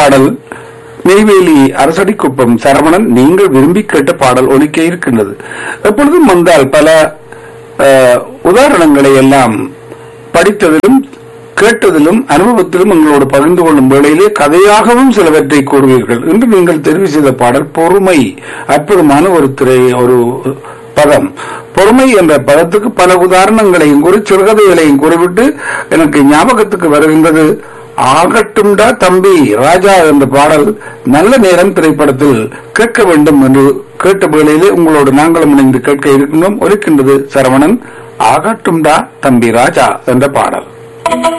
பாடல் நெய்வேலி அரசடிக்குப்பம் சரவணன் நீங்கள் விரும்பி கேட்ட பாடல் ஒலிக்க இருக்கின்றது எப்பொழுதும் வந்தால் பல அஹ், உதாரணங்களை எல்லாம் படித்ததிலும் கேட்டதிலும் அனுபவத்திலும் எங்களோடு பகிர்ந்து கொள்ளும் வேளையிலே கதையாகவும் சிலவற்றை கூறுவீர்கள் இன்று நீங்கள் தெரிவு செய்த பாடல் பொறுமை அற்புதமான ஒரு திரை ஒரு பதம் பொறுமை என்ற பதத்துக்கு பல உதாரணங்களையும் கூறி சிறுகதைகளையும் கூறிவிட்டு எனக்கு ஞாபகத்துக்கு வருகின்றது ஆகட்டும்டா தம்பி ராஜா என்ற பாடல் நல்ல நேரம் திரைப்படத்தில் கேட்க வேண்டும் என்று கேட்ட வேளையிலே உங்களோடு நாங்களும் இணைந்து கேட்க இருக்கின்றோம் ஒலிக்கின்றது சரவணன் ஆகட்டும்டா தம்பி ராஜா என்ற பாடல்